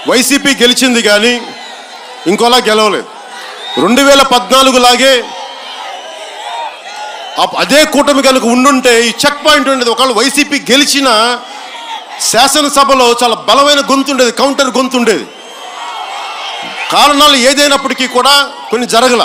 YCP గెలిచింది కానీ ఇంకోలా గెలవలేదు రెండు వేల పద్నాలుగు లాగే అప్- అదే కూటమి కనుక ఉండుంటే ఈ చెక్ పాయింట్ ఉండేది ఒకవేళ వైసీపీ గెలిచిన శాసనసభలో చాలా బలమైన గొంతు ఉండేది కౌంటర్ గొంతు ఉండేది కారణాలు ఏదైనప్పటికీ కూడా కొన్ని జరగల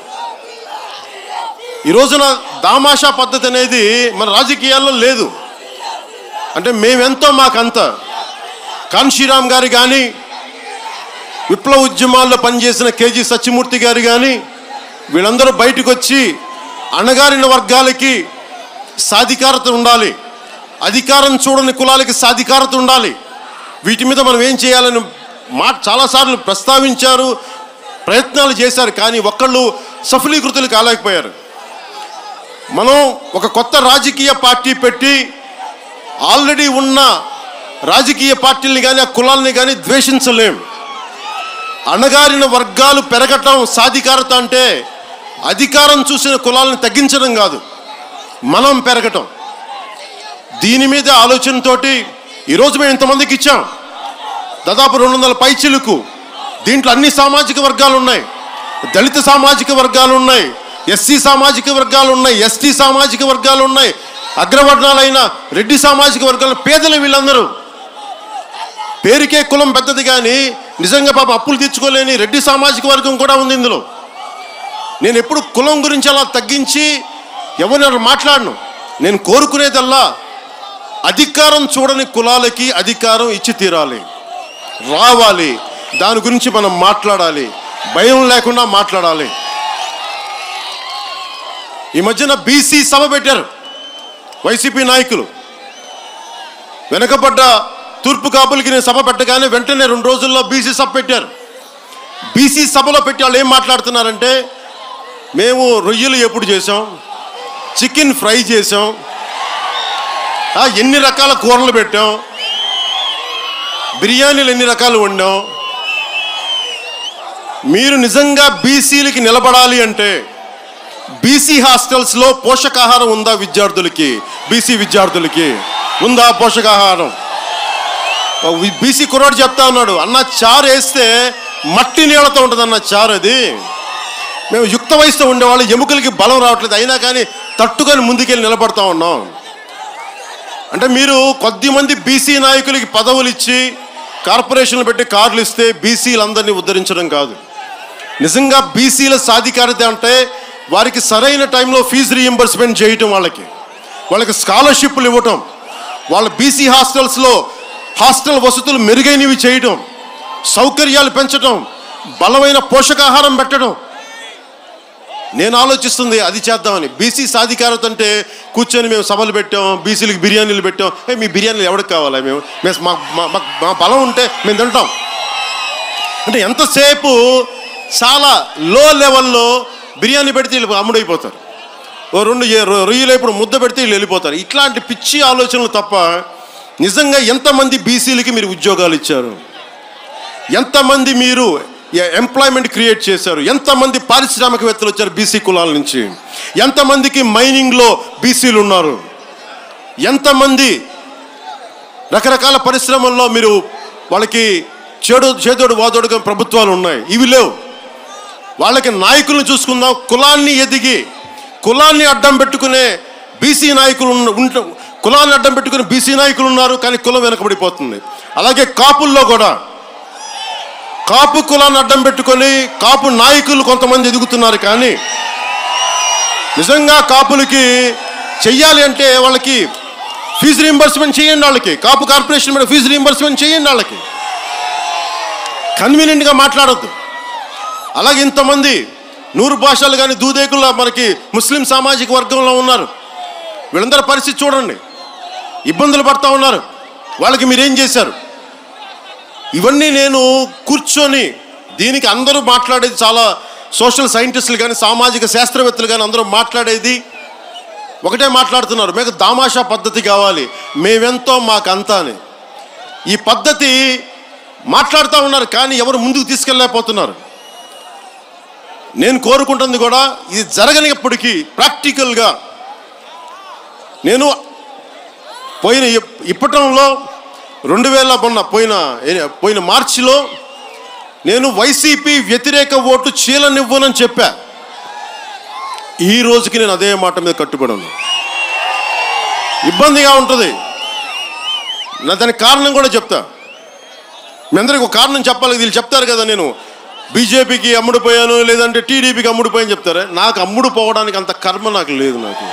ఈ రోజున దామాషా పద్ధతి అనేది మన రాజకీయాల్లో లేదు అంటే మేమెంతో మాకంత కాన్షీరామ్ గారు కానీ విప్లవ ఉద్యమాల్లో పనిచేసిన కేజీ సత్యమూర్తి గారు కానీ వీళ్ళందరూ బయటకు వచ్చి అణగారిన వర్గాలకి సాధికారత ఉండాలి అధికారం చూడని కులాలకి సాధికారత ఉండాలి వీటి మీద మనం ఏం చేయాలని మాట చాలాసార్లు ప్రస్తావించారు ప్రయత్నాలు చేశారు కానీ ఒక్కళ్ళు సఫలీకృతులు కాలేకపోయారు మనం ఒక కొత్త రాజకీయ పార్టీ పెట్టి ఆల్రెడీ ఉన్న రాజకీయ పార్టీల్ని కానీ ఆ కులాల్ని కానీ ద్వేషించలేం అణగారిన వర్గాలు పెరగటం సాధికారత అంటే అధికారం చూసిన కులాలను తగ్గించడం కాదు మనం పెరగటం దీని మీద ఆలోచనతోటి ఈరోజు మేము ఇంతమందికి ఇచ్చాం దాదాపు రెండు వందల పైచిలుకు దీంట్లో అన్ని సామాజిక వర్గాలు ఉన్నాయి దళిత సామాజిక వర్గాలు ఉన్నాయి ఎస్సీ సామాజిక వర్గాలు ఉన్నాయి ఎస్టీ సామాజిక వర్గాలు ఉన్నాయి అగ్రవర్ణాలైన రెడ్డి సామాజిక వర్గాలు పేదలు వీళ్ళందరూ పేరుకే కులం పెద్దది కానీ నిజంగా పాప అప్పులు తీర్చుకోలేని రెడ్డి సామాజిక వర్గం కూడా ఉంది ఇందులో నేను ఎప్పుడు కులం గురించి అలా తగ్గించి ఎవరిని అలా మాట్లాడను నేను కోరుకునేదల్లా అధికారం చూడని కులాలకి అధికారం ఇచ్చి తీరాలి రావాలి దాని గురించి మనం మాట్లాడాలి భయం లేకుండా మాట్లాడాలి ఈ మధ్యన బీసీ సభ పెట్టారు వైసీపీ నాయకులు వెనకబడ్డ తూర్పు కాపులకి నేను సభ పెట్టగానే వెంటనే రెండు రోజుల్లో బీసీ సభ పెట్టారు బీసీ సభలో పెట్టి వాళ్ళు ఏం మాట్లాడుతున్నారంటే మేము రొయ్యలు ఎప్పుడు చేసాం చికెన్ ఫ్రై చేసాం ఆ, ఎన్ని రకాల కూరలు పెట్టాం బిర్యానీలు ఎన్ని రకాలు వండాం మీరు నిజంగా బీసీలకి నిలబడాలి అంటే బీసీ హాస్టల్స్లో పోషకాహారం ఉందా విద్యార్థులకి బీసీ విద్యార్థులకి ఉందా పోషకాహారం బీసీ కుర్రాడు చెప్తా ఉన్నాడు అన్న చారు వేస్తే మట్టి నీళ్ళతో ఉంటుంది అన్న చారు అది మేము యుక్త వయసులో ఉండేవాళ్ళు ఎముకలకి బలం రావట్లేదు అయినా కానీ తట్టుకొని ముందుకెళ్ళి నిలబడతా ఉన్నాం అంటే మీరు కొద్ది మంది బీసీ నాయకులకి పదవులు ఇచ్చి కార్పొరేషన్లు పెట్టి కార్లు ఇస్తే బీసీలందరినీ ఉద్ధరించడం కాదు నిజంగా బీసీల సాధికారత అంటే వారికి సరైన టైంలో ఫీజు రీఎంబర్స్మెంట్ చేయటం వాళ్ళకి వాళ్ళకి స్కాలర్షిప్లు ఇవ్వటం వాళ్ళ బీసీ హాస్టల్స్లో హాస్టల్ వసతులు మెరుగైనవి చేయటం సౌకర్యాలు పెంచటం బలమైన పోషకాహారం పెట్టడం నేను ఆలోచిస్తుంది అది చేద్దామని బీసీ సాధికారత అంటే కూర్చొని మేము సభలు పెట్టాం బీసీలకు బిర్యానీలు పెట్టాం ఏ మీ బిర్యానీలు ఎవరికి కావాలా మేము మేము మా మా- మా- మా బలం ఉంటే మేము తింటాం అంటే ఎంతసేపు చాలా లో లెవెల్లో బిర్యానీ పెడితే వీళ్ళు అమ్ముడైపోతారు ఓ రెండు ఏ- రొ- రొయ్యలు ఇప్పుడు ముద్ద పెడితే వీళ్ళు వెళ్ళిపోతారు ఇట్లాంటి పిచ్చి ఆలోచనలు తప్ప నిజంగా ఎంతమంది బీసీలకి మీరు ఉద్యోగాలు ఇచ్చారు ఎంతమంది మీరు ఎంప్లాయ్మెంట్ క్రియేట్ చేశారు ఎంతమంది పారిశ్రామికవేత్తలు వచ్చారు బీసీ కులాల నుంచి ఎంతమందికి మైనింగ్లో బీసీలు ఉన్నారు ఎంతమంది రకరకాల పరిశ్రమల్లో మీరు వాళ్ళకి చేడు చేదోడు వాదోడుగా ప్రభుత్వాలు ఉన్నాయి ఇవి లేవు వాళ్ళకి నాయకులను చూసుకుందాం కులాన్ని ఎదిగి కులాన్ని అడ్డం పెట్టుకునే బీసీ నాయకులు ఉన్న- ఉంట కులాన్ని అడ్డం పెట్టుకునే బీసీ నాయకులు ఉన్నారు కానీ కులం వెనకబడిపోతుంది అలాగే కాపుల్లో కూడా కాపు కులాన్ని అడ్డం పెట్టుకొని కాపు నాయకులు కొంతమంది ఎదుగుతున్నారు కానీ నిజంగా కాపులకి చెయ్యాలి అంటే వాళ్ళకి ఫీజు రీంబర్స్మెంట్ చేయండి వాళ్ళకి కాపు కార్పొరేషన్ మీద ఫీజు రీంబర్స్మెంట్ చేయండి వాళ్ళకి కన్వీనియంట్గా మాట్లాడొద్దు అలాగే ఇంతమంది నూరు భాషలు కానీ దూదేకుల మనకి ముస్లిం సామాజిక వర్గంలో ఉన్నారు వీళ్ళందరి పరిస్థితి చూడండి ఇబ్బందులు పడతా ఉన్నారు వాళ్ళకి మీరేం చేశారు ఇవన్నీ నేను కూర్చొని దీనికి అందరూ మాట్లాడేది చాలా సోషల్ సైంటిస్టులు కానీ సామాజిక శాస్త్రవేత్తలు కానీ అందరూ మాట్లాడేది ఒకటే మాట్లాడుతున్నారు మీకు దామాషా పద్ధతి కావాలి మేమెంతో మాకంతా అని ఈ పద్ధతి మాట్లాడుతూ ఉన్నారు కానీ ఎవరు ముందుకు తీసుకెళ్ళలేకపోతున్నారు నేను కోరుకుంటుంది కూడా ఇది జరగనిప్పటికీ ప్రాక్టికల్గా నేను పోయిన ఇప్- ఇప్పటంలో రెండు వేల మొన్న పోయిన ఏ- పోయిన మార్చిలో నేను వైసీపీ వ్యతిరేక ఓటు చీలనివ్వనని చెప్పా ఈ రోజుకి నేను అదే మాట మీద కట్టుబడి ఉన్నాను ఇబ్బందిగా ఉంటుంది నా దానికి కారణం కూడా చెప్తా మీ అందరికి ఒక కారణం చెప్పాలి వీళ్ళు చెప్తారు కదా నేను బీజేపీకి అమ్ముడుపోయాను లేదంటే టీడీపీకి అమ్ముడుపోయాను చెప్తారా నాకు అమ్ముడు పోవడానికి అంత కర్మ నాకు లేదు నాకు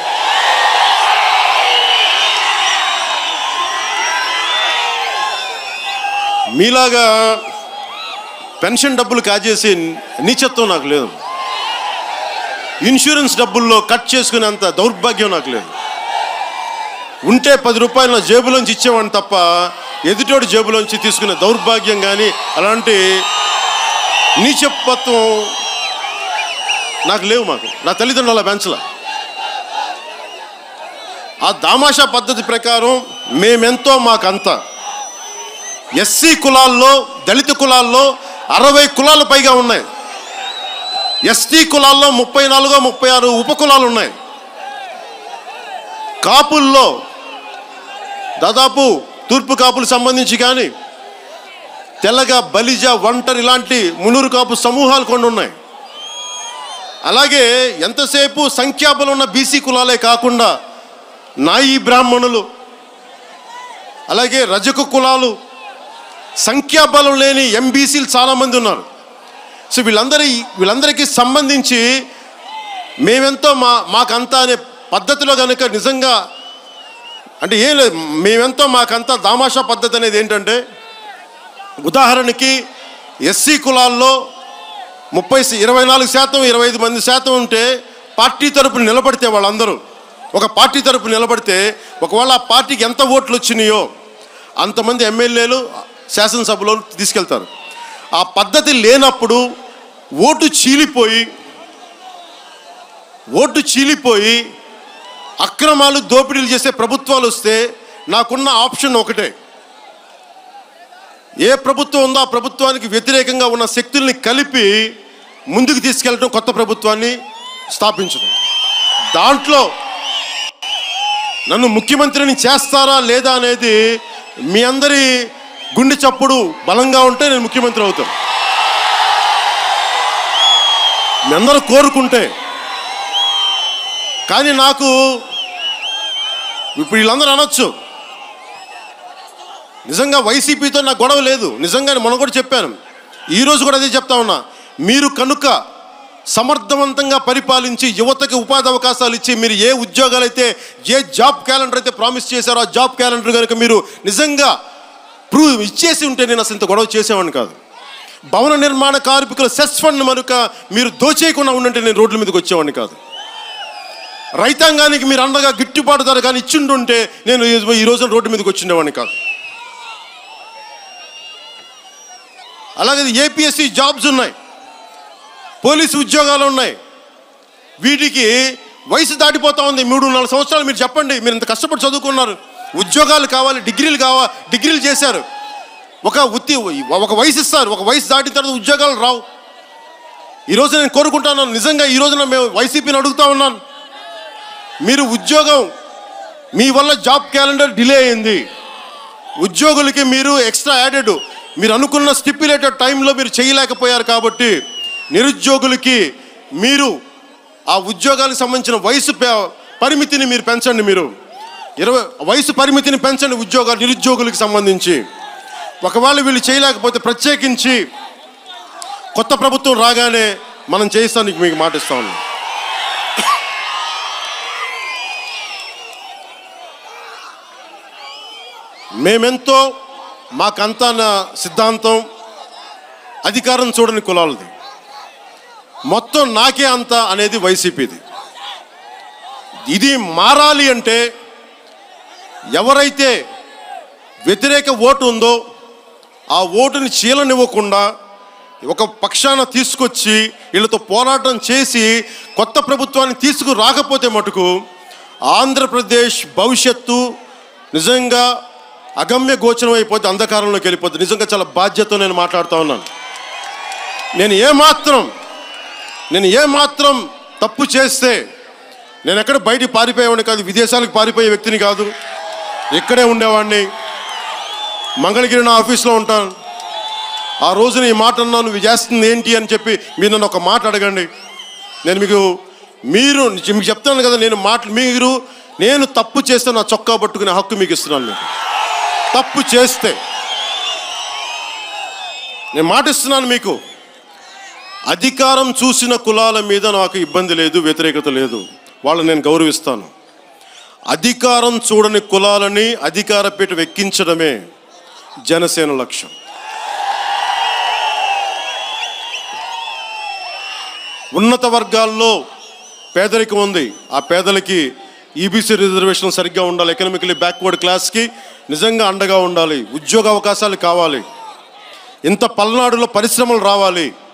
మీలాగా పెన్షన్ డబ్బులు కాజేసి నీచత్వం నాకు లేదు ఇన్సూరెన్స్ డబ్బుల్లో కట్ చేసుకునేంత దౌర్భాగ్యం నాకు లేదు ఉంటే పది రూపాయలు నా జేబులోంచి ఇచ్చేవాడిని తప్ప ఎదుటోడి జేబులోంచి తీసుకునే దౌర్భాగ్యం కానీ అలాంటి నీచత్వం నాకు లేవు మాకు నా తల్లిదండ్రులు అలా పెంచలా ఆ దామాషా పద్ధతి ప్రకారం మేమెంతో మాకంత ఎస్సీ కులాల్లో దళిత కులాల్లో అరవై కులాల పైగా ఉన్నాయి ఎస్టీ కులాల్లో ముప్పై నాలుగో ముప్పై ఆరు ఉపకులాలు ఉన్నాయి కాపుల్లో దాదాపు తూర్పు కాపులు సంబంధించి కానీ తెల్లగా బలిజ ఒంటరి ఇలాంటి మునూరు కాపు సమూహాలు కొన్ని ఉన్నాయి అలాగే ఎంతసేపు సంఖ్యాబలం ఉన్న బీసీ కులాలే కాకుండా నాయి బ్రాహ్మణులు అలాగే రజక కులాలు సంఖ్యాబలం లేని ఎంబీసీలు చాలామంది ఉన్నారు సో వీళ్ళందరి వీళ్ళందరికీ సంబంధించి మేమెంతో మా మాకంతా అనే పద్ధతిలో కనుక నిజంగా అంటే ఏం లేదు మేమెంతో మాకంతా దామాషా పద్ధతి అనేది ఏంటంటే ఉదాహరణకి ఎస్సీ కులాల్లో ముప్పై ఇరవై నాలుగు శాతం ఇరవై ఐదు మంది శాతం ఉంటే పార్టీ తరపున నిలబడితే వాళ్ళందరూ ఒక పార్టీ తరపున నిలబడితే ఒకవేళ ఆ పార్టీకి ఎంత ఓట్లు వచ్చినాయో అంతమంది ఎమ్మెల్యేలు శాసనసభలో తీసుకెళ్తారు ఆ పద్ధతి లేనప్పుడు ఓటు చీలిపోయి ఓటు చీలిపోయి అక్రమాలు దోపిడీలు చేసే ప్రభుత్వాలు వస్తే నాకున్న ఆప్షన్ ఒకటే ఏ ప్రభుత్వం ఉందో ఆ ప్రభుత్వానికి వ్యతిరేకంగా ఉన్న శక్తుల్ని కలిపి ముందుకు తీసుకెళ్ళడం కొత్త ప్రభుత్వాన్ని స్థాపించడం దాంట్లో నన్ను ముఖ్యమంత్రిని చేస్తారా లేదా అనేది మీ అందరి గుండె చప్పుడు బలంగా ఉంటే నేను ముఖ్యమంత్రి అవుతాను మీ అందరూ కోరుకుంటే కానీ నాకు ఇప్పుడు వీళ్ళందరూ అనొచ్చు నిజంగా వైసీపీతో నాకు గొడవ లేదు నిజంగానే మనం కూడా చెప్పాను ఈరోజు కూడా అదే చెప్తా ఉన్నా మీరు కనుక సమర్థవంతంగా పరిపాలించి యువతకి ఉపాధి అవకాశాలు ఇచ్చి మీరు ఏ ఉద్యోగాలు అయితే ఏ జాబ్ క్యాలెండర్ అయితే ప్రామిస్ చేశారో ఆ జాబ్ క్యాలెండర్ కనుక మీరు నిజంగా ప్రూవ్ ఇచ్చేసి ఉంటే నేను అసలు ఇంత గొడవ చేసేవాడిని కాదు భవన నిర్మాణ కార్మికుల సెస్ ఫండ్ మనుక మీరు దోచేయకుండా ఉండంటే నేను రోడ్ల మీదకి వచ్చేవాడిని కాదు రైతాంగానికి మీరు అండగా గిట్టుబాటు ధర కానీ ఇచ్చిండుంటే నేను ఈ- ఈ రోజున రోడ్డు మీదకి వచ్చిండేవాడిని కాదు అలాగే ఏపీఎస్సి జాబ్స్ ఉన్నాయి పోలీసు ఉద్యోగాలు ఉన్నాయి వీటికి వయసు దాటిపోతా ఉంది మూడు నాలుగు సంవత్సరాలు మీరు చెప్పండి మీరు ఇంత కష్టపడి చదువుకున్నారు ఉద్యోగాలు కావాలి డిగ్రీలు కావాలి డిగ్రీలు చేశారు ఒక ఉత్తి ఒక వయసు ఇస్తారు ఒక వయసు దాటిన తర్వాత ఉద్యోగాలు రావు ఈరోజు నేను కోరుకుంటాను నిజంగా ఈ రోజున మేము వైసీపీని అడుగుతా ఉన్నాను మీరు ఉద్యోగం మీ వల్ల జాబ్ క్యాలెండర్ డిలే అయింది ఉద్యోగులకి మీరు ఎక్స్ట్రా యాడెడ్ మీరు అనుకున్న స్టిప్యులేటెడ్ టైంలో మీరు చేయలేకపోయారు కాబట్టి నిరుద్యోగులకి మీరు ఆ ఉద్యోగాలకు సంబంధించిన వయసు పే- పరిమితిని మీరు పెంచండి మీరు ఇరవై వయసు పరిమితిని పెంచండి ఉద్యోగ నిరుద్యోగులకు సంబంధించి ఒకవేళ వీళ్ళు చేయలేకపోతే ప్రత్యేకించి కొత్త ప్రభుత్వం రాగానే మనం చేయిస్తానికి మీకు మాట ఇస్తా ఉన్నాం మేమెంతో మాకంతా నా సిద్ధాంతం అధికారం చూడని కులాలది మొత్తం నాకే అంత అనేది వైసీపీది ఇది మారాలి అంటే ఎవరైతే వ్యతిరేక ఓటు ఉందో ఆ ఓటుని చీలనివ్వకుండా ఒక పక్షాన తీసుకొచ్చి వీళ్ళతో పోరాటం చేసి కొత్త ప్రభుత్వాన్ని తీసుకురాకపోతే మటుకు ఆంధ్రప్రదేశ్ భవిష్యత్తు నిజంగా అగమ్య గోచరం అయిపోతే అంధకారంలోకి వెళ్ళిపోతుంది నిజంగా చాలా బాధ్యతతో నేను మాట్లాడుతూ ఉన్నాను నేను ఏమాత్రం నేను ఏమాత్రం తప్పు చేస్తే నేను ఎక్కడ బయటికి పారిపోయేవాడిని కాదు విదేశాలకు పారిపోయే వ్యక్తిని కాదు ఇక్కడే ఉండేవాడిని మంగళగిరి నా ఆఫీస్లో ఉంటాను ఆ రోజున ఈ మాట అన్నా నువ్వు చేస్తుంది ఏంటి అని చెప్పి మీరు నన్ను ఒక మాట అడగండి నేను మీకు మీరు మీకు చెప్తాను కదా నేను మాట మీరు నేను తప్పు చేస్తే నా చొక్కా పట్టుకునే హక్కు మీకు ఇస్తున్నాను మీకు తప్పు చేస్తే నేను మాట ఇస్తున్నాను మీకు అధికారం చూసిన కులాల మీద నాకు ఇబ్బంది లేదు వ్యతిరేకత లేదు వాళ్ళని నేను గౌరవిస్తాను అధికారం చూడని కులాలని అధికార పీఠ ఎక్కించడమే జనసేన లక్ష్యం ఉన్నత వర్గాల్లో పేదరికం ఉంది ఆ పేదలకి ఈబీసీ రిజర్వేషన్ సరిగ్గా ఉండాలి ఎకనామికలీ బ్యాక్వర్డ్ క్లాస్కి నిజంగా అండగా ఉండాలి ఉద్యోగ అవకాశాలు కావాలి ఇంత పల్నాడులో పరిశ్రమలు రావాలి